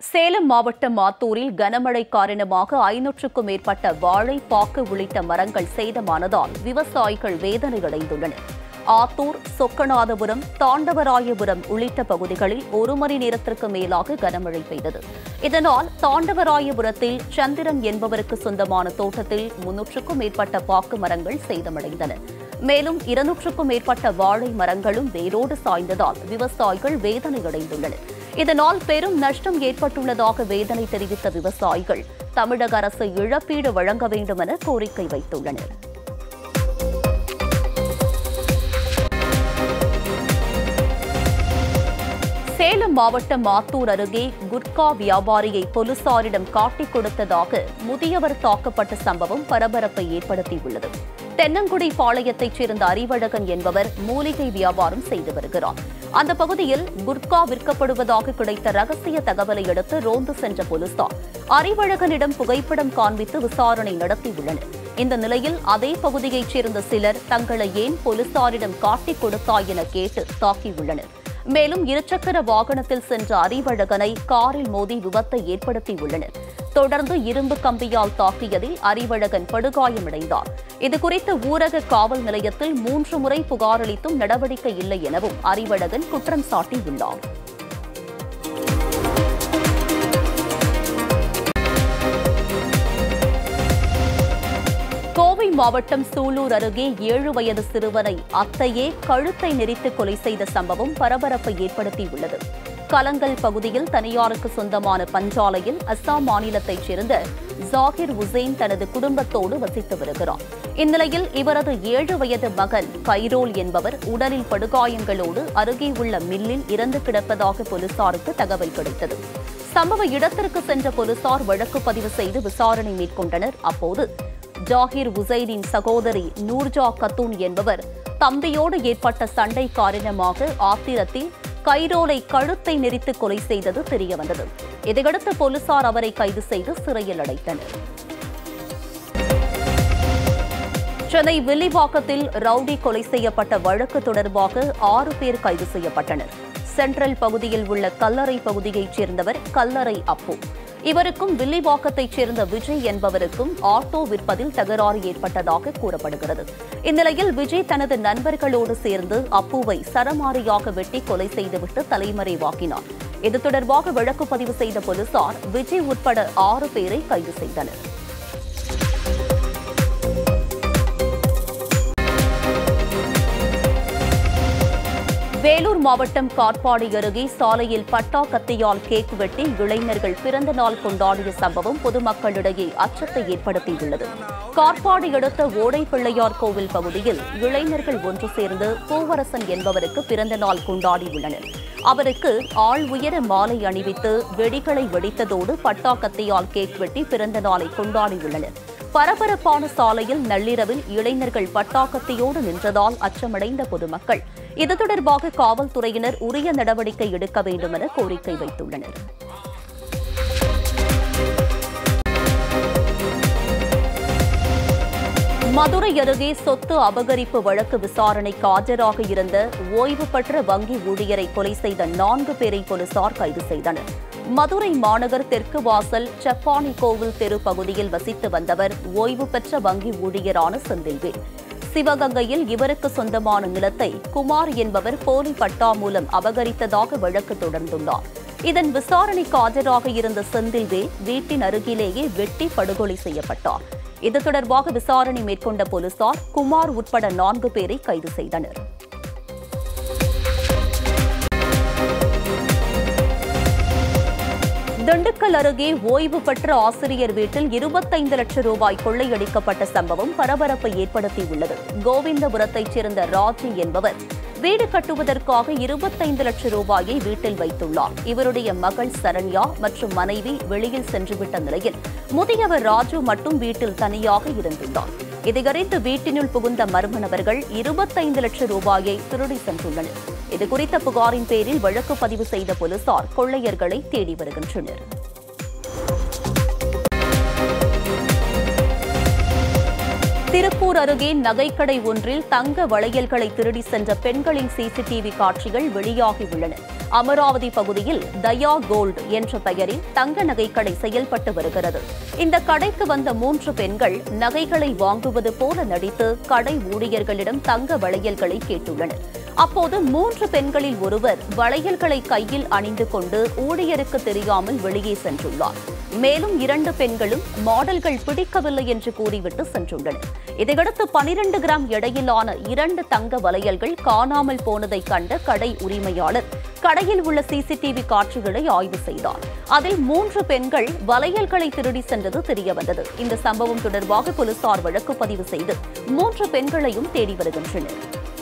சேலம் மாவட்டம் மாத்தூரில் கனமழை காரணமாக ஐநூற்றுக்கும் மேற்பட்ட வாழை பாக்கு உள்ளிட்ட மரங்கள் சேதமானதால் விவசாயிகள் வேதனையடைந்துள்ளனர் ஆத்தூர் சொக்கநாதபுரம் தாண்டவராயபுரம் உள்ளிட்ட பகுதிகளில் ஒரு மணி நேரத்திற்கு மேலாக கனமழை பெய்தது இதனால் தாண்டவராயபுரத்தில் சந்திரன் என்பவருக்கு சொந்தமான தோட்டத்தில் முன்னூற்றுக்கும் மேற்பட்ட பாக்கு மரங்கள் சேதமடைந்தன மேலும் இருநூற்றுக்கும் மேற்பட்ட வாழை மரங்களும் வேரோடு சாய்ந்ததால் விவசாயிகள் வேதனையடைந்துள்ளனர் இதனால் பெரும் நஷ்டம் ஏற்பட்டுள்ளதாக வேதனை தெரிவித்த விவசாயிகள் தமிழக அரசு இழப்பீடு வழங்க வேண்டும் என கோரிக்கை வைத்துள்ளனர் சேலம் மாவட்டம் மாத்தூர் அருகே குட்கா வியாபாரியை போலீசாரிடம் காட்டிக் கொடுத்ததாக முதியவர் தாக்கப்பட்ட சம்பவம் பரபரப்பை ஏற்படுத்தியுள்ளது தென்னங்குடி பாளையத்தைச் சேர்ந்த அறிவழகன் என்பவர் மூலிகை வியாபாரம் செய்து வருகிறார் அந்த பகுதியில் குட்கா விற்கப்படுவதாக கிடைத்த ரகசிய தகவலை அடுத்து ரோந்து சென்ற போலீசார் அறிவழகனிடம் புகைப்படம் காண்பித்து விசாரணை நடத்தியுள்ளனர் இந்த நிலையில் அதே பகுதியைச் சேர்ந்த சிலர் தங்களை ஏன் போலீசாரிடம் காட்டிக் கொடுத்தாய் என கேட்டு தாக்கியுள்ளனர் மேலும் இருசக்கர வாகனத்தில் சென்ற அறிவழகனை காரில் மோதி விபத்தை ஏற்படுத்தியுள்ளனர் தொடர்ந்து இரும்பு கம்பியால் தாக்கியதில் அறிவழகன் படுகாயமடைந்தார் இதுகுறித்து ஊரக காவல் நிலையத்தில் மூன்று முறை புகார் அளித்தும் நடவடிக்கை இல்லை எனவும் அறிவழகன் குற்றம் சாட்டியுள்ளார் கோவை மாவட்டம் சூலூர் அருகே ஏழு வயது சிறுவனை அத்தையே கழுத்தை நெரித்து கொலை செய்த சம்பவம் பரபரப்பை ஏற்படுத்தியுள்ளது கலங்கல் பகுதியில் தனியாருக்கு சொந்தமான பஞ்சாலையில் அஸ்ஸாம் மாநிலத்தைச் சேர்ந்த ஜாகிர் உசேன் தனது குடும்பத்தோடு வசித்து வருகிறார் இந்நிலையில் இவரது ஏழு வயது மகன் கைரோல் என்பவர் உடலில் படுகாயங்களோடு அருகே உள்ள மில்லில் இறந்து கிடப்பதாக போலீசாருக்கு தகவல் கிடைத்தது சம்பவ இடத்திற்கு சென்ற போலீசார் வழக்கு பதிவு செய்து விசாரணை மேற்கொண்டனர் அப்போது ஜாகிர் உசைனின் சகோதரி நூர்ஜா கத்தூன் என்பவர் தம்பியோடு ஏற்பட்ட சண்டை காரணமாக ஆத்திரத்தில் கைரோலை கழுத்தை நெரித்து கொலை செய்தது தெரியவந்தது இதையடுத்து போலீசார் அவரை கைது செய்து சிறையில் அடைத்தனர் சென்னை வில்லிவாக்கத்தில் ரவுடி கொலை செய்யப்பட்ட வழக்கு தொடர்பாக ஆறு பேர் கைது செய்யப்பட்டனர் சென்ட்ரல் பகுதியில் உள்ள கல்லறை பகுதியைச் சேர்ந்தவர் கல்லறை அப்பு இவருக்கும் வில்லிவாக்கத்தைச் சேர்ந்த விஜய் என்பவருக்கும் ஆட்டோ விற்பதில் தகராறு ஏற்பட்டதாக கூறப்படுகிறது இந்நிலையில் விஜய் தனது நண்பர்களோடு சேர்ந்து அப்புவை சரமாரியாக வெட்டி கொலை செய்துவிட்டு தலைமறைவாக்கினார் இது தொடர்பாக வழக்கு பதிவு செய்த போலீசார் விஜய் உட்பட ஆறு பேரை கைது செய்தனர் வேலூர் மாவட்டம் காட்பாடி அருகே சாலையில் பட்டா கத்தியால் கேக் வெட்டி இளைஞர்கள் பிறந்த நாள் கொண்டாடிய சம்பவம் பொதுமக்களிடையே அச்சத்தை ஏற்படுத்தியுள்ளது காட்பாடி அடுத்த ஓடை பிள்ளையார் கோவில் பகுதியில் இளைஞர்கள் ஒன்று சேர்ந்து பூவரசன் என்பவருக்கு பிறந்த நாள் கொண்டாடியுள்ளனர் அவருக்கு ஆள் உயர மாலை அணிவித்து வெடிகளை வெடித்ததோடு பட்டா கத்தியால் கேக் வெட்டி பிறந்த நாளை கொண்டாடியுள்ளனர் பரபரப்பான சாலையில் நள்ளிரவில் இளைஞர்கள் பட்டாக்கத்தியோடு நின்றதால் அச்சமடைந்த பொதுமக்கள் இது தொடர்பாக காவல்துறையினர் உரிய நடவடிக்கை எடுக்க வேண்டும் என கோரிக்கை வைத்துள்ளனர் மதுரை அருகே சொத்து அபகரிப்பு வழக்கு விசாரணைக்கு ஆஜராக இருந்த ஓய்வு பெற்ற வங்கி ஊழியரை கொலை செய்த நான்கு பேரை போலீசார் கைது செய்தனர் மதுரை மாநகர் தெற்கு வாசல் செப்பானி கோவில் தெரு பகுதியில் வசித்து வந்தவர் ஓய்வு பெற்ற வங்கி ஊழியரான செந்தில்வேல் சிவகங்கையில் இவருக்கு சொந்தமான நிலத்தை குமார் என்பவர் போலி பட்டா மூலம் அபகரித்ததாக வழக்கு தொடர்ந்துள்ளார் இதன் விசாரணைக்கு ஆஜராக இருந்த செந்தில்வேல் வீட்டின் அருகிலேயே வெட்டி படுகொலை செய்யப்பட்டார் இது தொடர்பாக விசாரணை மேற்கொண்ட போலீசார் குமார் உட்பட நான்கு பேரை கைது செய்தனர் திண்டுக்கல் அருகே ஓய்வு பெற்ற ஆசிரியர் வீட்டில் இருபத்தைந்து லட்சம் ரூபாய் கொள்ளையடிக்கப்பட்ட சம்பவம் பரபரப்பை ஏற்படுத்தியுள்ளது கோவிந்தபுரத்தைச் சேர்ந்த ராஜி என்பவர் வீடு கட்டுவதற்காக இருபத்தைந்து லட்சம் ரூபாயை வீட்டில் வைத்துள்ளார் இவருடைய மகள் சரண்யா மற்றும் மனைவி வெளியில் சென்றுவிட்ட நிலையில் முதியவர் ராஜு மட்டும் வீட்டில் தனியாக இருந்துள்ளார் இதையறிந்து வீட்டினுள் புகுந்த மர்ம நபர்கள் இருபத்தைந்து லட்சம் ரூபாயை திருடி சென்றுள்ளனர் இதுகுறித்த புகாரின் பேரில் வழக்கு பதிவு செய்த போலீசார் கொள்ளையர்களை தேடி வருகின்றனர் திருப்பூர் அருகே நகைக்கடை ஒன்றில் தங்க வளையல்களை திருடி சென்ற பெண்களின் சிசிடிவி காட்சிகள் வெளியாகியுள்ளன அமராவதி பகுதியில் தயா கோல்டு என்ற பெயரில் தங்க நகைக்கடை செயல்பட்டு வருகிறது இந்த கடைக்கு வந்த மூன்று பெண்கள் நகைகளை வாங்குவது போல நடித்து கடை ஊழியர்களிடம் தங்க வளையல்களை கேட்டுள்ளனர் அப்போது மூன்று பெண்களில் ஒருவர் வளையல்களை கையில் அணிந்து கொண்டு ஊழியருக்கு தெரியாமல் வெளியே சென்றுள்ளார் மேலும் இரண்டு பெண்களும் மாடல்கள் பிடிக்கவில்லை என்று கூறிவிட்டு சென்றுள்ளனர் இதையடுத்து பனிரெண்டு கிராம் எடையிலான இரண்டு தங்க வளையல்கள் காணாமல் போனதை கண்ட கடை உரிமையாளர் கடையில் உள்ள சிசிடிவி காட்சிகளை ஆய்வு செய்தார் அதில் மூன்று பெண்கள் வளையல்களை திருடி சென்றது தெரியவந்தது இந்த சம்பவம் தொடர்பாக போலீசார் வழக்கு பதிவு செய்து மூன்று பெண்களையும் தேடி வருகின்றனர்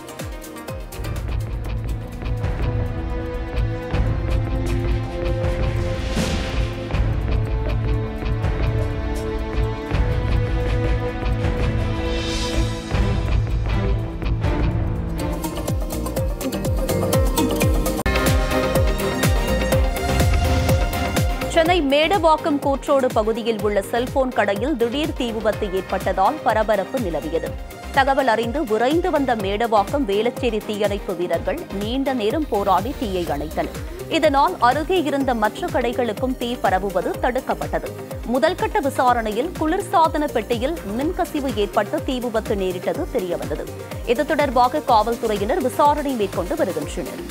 சென்னை மேடவாக்கம் கூற்றோடு பகுதியில் உள்ள செல்போன் கடையில் திடீர் தீ விபத்து ஏற்பட்டதால் பரபரப்பு நிலவியது தகவல் அறிந்து விரைந்து வந்த மேடவாக்கம் வேளச்சேரி தீயணைப்பு வீரர்கள் நீண்ட நேரம் போராடி தீயை அணைத்தனர் இதனால் அருகே இருந்த மற்ற கடைகளுக்கும் தீ பரவுவது தடுக்கப்பட்டது முதல்கட்ட விசாரணையில் குளிர்சாதன பெட்டியில் மின்கசிவு ஏற்பட்டு தீ விபத்து நேரிட்டது தெரியவந்தது இது தொடர்பாக காவல்துறையினர் விசாரணை மேற்கொண்டு வருகின்றனர்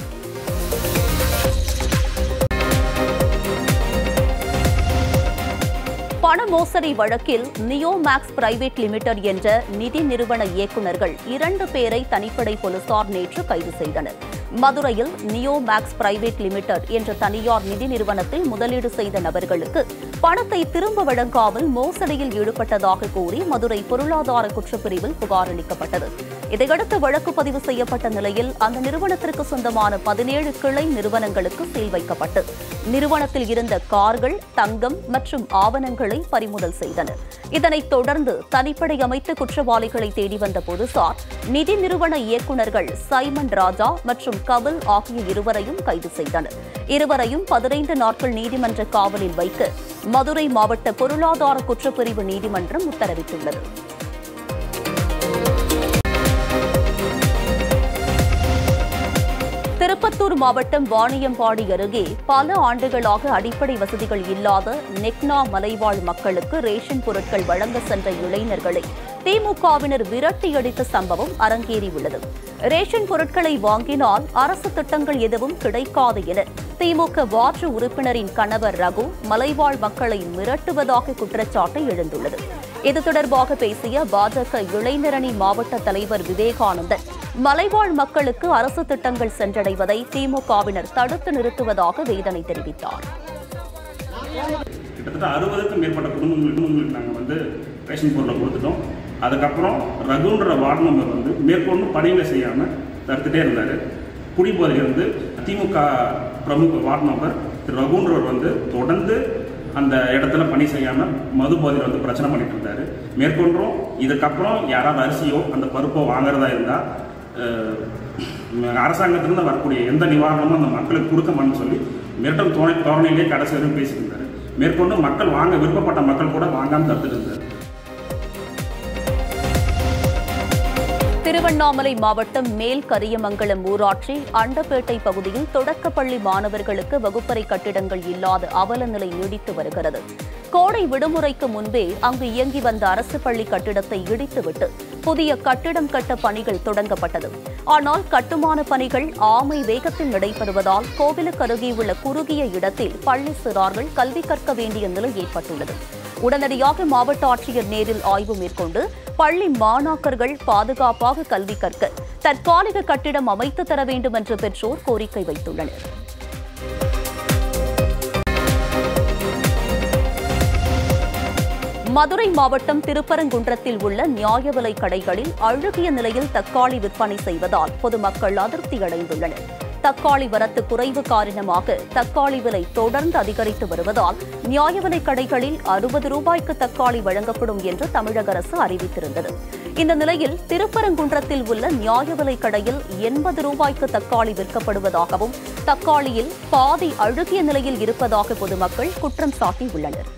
பண மோசடி வழக்கில் நியோ மேக்ஸ் பிரைவேட் லிமிடெட் என்ற நிதி நிறுவன இயக்குநர்கள் இரண்டு பேரை தனிப்படை போலீசார் நேற்று கைது செய்தனர் மதுரையில் நியோ மேக்ஸ் பிரைவேட் லிமிடெட் என்ற தனியார் நிதி நிறுவனத்தில் முதலீடு செய்த நபர்களுக்கு பணத்தை திரும்ப வழங்காமல் மோசடியில் ஈடுபட்டதாக கூறி மதுரை பொருளாதார குற்றப்பிரிவில் புகார் அளிக்கப்பட்டது இதையடுத்து வழக்கு பதிவு செய்யப்பட்ட நிலையில் அந்த நிறுவனத்திற்கு சொந்தமான பதினேழு கிளை நிறுவனங்களுக்கு சீல் வைக்கப்பட்டு நிறுவனத்தில் இருந்த கார்கள் தங்கம் மற்றும் ஆவணங்களை பறிமுதல் செய்தனர் இதனைத் தொடர்ந்து தனிப்படை அமைத்து குற்றவாளிகளை தேடி வந்த போலீசார் நிதி நிறுவன இயக்குநர்கள் சைமன் ராஜா மற்றும் கபில் ஆகிய இருவரையும் கைது செய்தனர் இருவரையும் பதினைந்து நாட்கள் நீதிமன்ற காவலில் வைக்க மதுரை மாவட்ட பொருளாதார குற்றப்பிரிவு நீதிமன்றம் உத்தரவிட்டுள்ளது திருப்பத்தூர் மாவட்டம் வாணியம்பாடி அருகே பல ஆண்டுகளாக அடிப்படை வசதிகள் இல்லாத நெக்னா மலைவாழ் மக்களுக்கு ரேஷன் பொருட்கள் வழங்க சென்ற இளைஞர்களை திமுகவினர் விரட்டியடித்த சம்பவம் அரங்கேறியுள்ளது ரேஷன் பொருட்களை வாங்கினால் அரசு திட்டங்கள் எதுவும் கிடைக்காது என திமுக வார்டு உறுப்பினரின் கணவர் ரகு மலைவாழ் மக்களை மிரட்டுவதாக குற்றச்சாட்டு எழுந்துள்ளது இது தொடர்பாக பேசிய பாஜக இளைஞரணி மாவட்ட தலைவர் விவேகானந்தன் மலைவாழ் மக்களுக்கு அரசு திட்டங்கள் சென்றடைவதை திமுகவினர் தடுத்து நிறுத்துவதாக வேதனை தெரிவித்தார் கிட்டத்தட்ட அறுபதுக்கும் மேற்பட்ட குடும்பங்கள் குடும்பங்களுக்கு நாங்கள் வந்து ரேஷன் பொருளை கொடுத்துட்டோம் அதுக்கப்புறம் ரகுன்ற வார்டு மெம்பர் வந்து மேற்கொண்டு பணிகளை செய்யாமல் தடுத்துட்டே இருந்தார் குடிபோதையிலிருந்து திமுக பிரமுக வார்டு மெம்பர் திரு ரகுன்றவர் வந்து தொடர்ந்து அந்த இடத்துல பணி செய்யாமல் மது போதையில் வந்து பிரச்சனை பண்ணிட்டு இருந்தார் மேற்கொண்டும் இதுக்கப்புறம் யாராவது அரிசியோ அந்த பருப்போ வாங்குறதா இருந்தால் அரசாங்கத்திலிருந்து வரக்கூடிய எந்த நிவாரணமும் அந்த மக்களுக்கு கொடுக்க மாட்டேன்னு சொல்லி மிரட்டல் தோணை தோரணையிலே கடைசி வரையும் பேசியிருந்தார் மேற்கொண்டு மக்கள் வாங்க விருப்பப்பட்ட மக்கள் கூட வாங்காமல் தடுத்துட்டு இருந்தார் திருவண்ணாமலை மாவட்டம் மேல் கரியமங்கலம் ஊராட்சி அண்டப்பேட்டை பகுதியில் தொடக்கப்பள்ளி மாணவர்களுக்கு வகுப்பறை கட்டிடங்கள் இல்லாத அவல நிலை நீடித்து வருகிறது கோடை விடுமுறைக்கு முன்பே அங்கு இயங்கி வந்த அரசு பள்ளி கட்டிடத்தை இடித்துவிட்டு புதிய கட்டிடம் கட்ட பணிகள் தொடங்கப்பட்டது ஆனால் கட்டுமான பணிகள் ஆமை வேகத்தில் நடைபெறுவதால் கோவிலுக்கு அருகே உள்ள குறுகிய இடத்தில் பள்ளி சிறார்கள் கல்வி கற்க வேண்டிய நிலை ஏற்பட்டுள்ளது உடனடியாக மாவட்ட ஆட்சியர் நேரில் ஆய்வு மேற்கொண்டு பள்ளி மாணாக்கர்கள் பாதுகாப்பாக கல்வி கற்க தற்காலிக கட்டிடம் அமைத்து தர வேண்டும் என்று பெற்றோர் கோரிக்கை வைத்துள்ளனர் மதுரை மாவட்டம் திருப்பரங்குன்றத்தில் உள்ள நியாய விலை கடைகளில் அழுகிய நிலையில் தக்காளி விற்பனை செய்வதால் பொதுமக்கள் அதிருப்தி அடைந்துள்ளனர் தக்காளி வரத்து குறைவு காரணமாக தக்காளி விலை தொடர்ந்து அதிகரித்து வருவதால் நியாய விலை கடைகளில் அறுபது ரூபாய்க்கு தக்காளி வழங்கப்படும் என்று தமிழக அரசு அறிவித்திருந்தது இந்த நிலையில் திருப்பரங்குன்றத்தில் உள்ள நியாய விலை கடையில் எண்பது ரூபாய்க்கு தக்காளி விற்கப்படுவதாகவும் தக்காளியில் பாதி அழுகிய நிலையில் இருப்பதாக பொதுமக்கள் குற்றம் சாட்டியுள்ளனர்